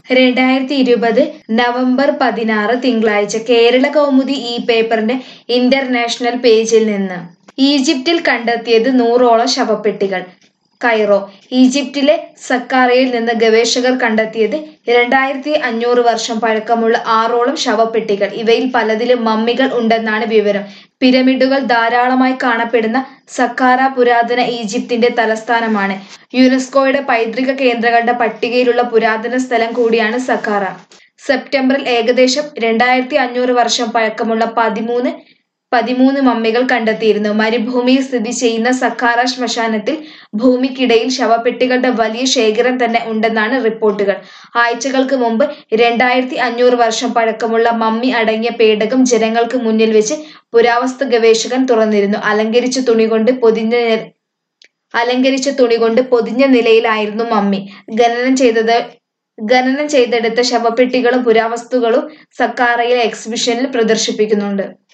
രണ്ടായിരത്തി ഇരുപത് നവംബർ പതിനാറ് തിങ്കളാഴ്ച കേരള കൗമുദി ഈ പേപ്പറിന്റെ ഇന്റർനാഷണൽ പേജിൽ നിന്ന് ഈജിപ്തിൽ കണ്ടെത്തിയത് നൂറോളം ശവപ്പെട്ടികൾ കൈറോ ഈജിപ്തിലെ സക്കാറയിൽ നിന്ന് ഗവേഷകർ കണ്ടെത്തിയത് രണ്ടായിരത്തി അഞ്ഞൂറ് വർഷം പഴക്കമുള്ള ആറോളം ശവപ്പെട്ടികൾ ഇവയിൽ പലതിലും മമ്മികൾ ഉണ്ടെന്നാണ് വിവരം പിരമിഡുകൾ ധാരാളമായി കാണപ്പെടുന്ന സക്കാറ പുരാതന ഈജിപ്തിന്റെ തലസ്ഥാനമാണ് യുനെസ്കോയുടെ പൈതൃക കേന്ദ്രങ്ങളുടെ പട്ടികയിലുള്ള പുരാതന സ്ഥലം കൂടിയാണ് സക്കാറ സെപ്റ്റംബറിൽ ഏകദേശം രണ്ടായിരത്തി അഞ്ഞൂറ് വർഷം പഴക്കമുള്ള പതിമൂന്ന് പതിമൂന്ന് മമ്മികൾ കണ്ടെത്തിയിരുന്നു മരുഭൂമിയിൽ സ്ഥിതി ചെയ്യുന്ന സക്കാറ ശ്മശാനത്തിൽ ഭൂമിക്കിടയിൽ ശവപ്പെട്ടികളുടെ വലിയ ശേഖരം തന്നെ ഉണ്ടെന്നാണ് റിപ്പോർട്ടുകൾ ആഴ്ചകൾക്ക് മുമ്പ് രണ്ടായിരത്തി അഞ്ഞൂറ് വർഷം പഴക്കമുള്ള മമ്മി അടങ്ങിയ പേടകം ജനങ്ങൾക്ക് മുന്നിൽ വെച്ച് പുരാവസ്തു ഗവേഷകൻ തുറന്നിരുന്നു അലങ്കരിച്ച തുണി കൊണ്ട് പൊതിഞ്ഞ നി- അലങ്കരിച്ച തുണി കൊണ്ട് പൊതിഞ്ഞ നിലയിലായിരുന്നു മമ്മി ഖനനം ചെയ്തത് ഖനനം ചെയ്തെടുത്ത ശവപ്പെട്ടികളും പുരാവസ്തുക്കളും സക്കാറയിലെ എക്സിബിഷനിൽ പ്രദർശിപ്പിക്കുന്നുണ്ട്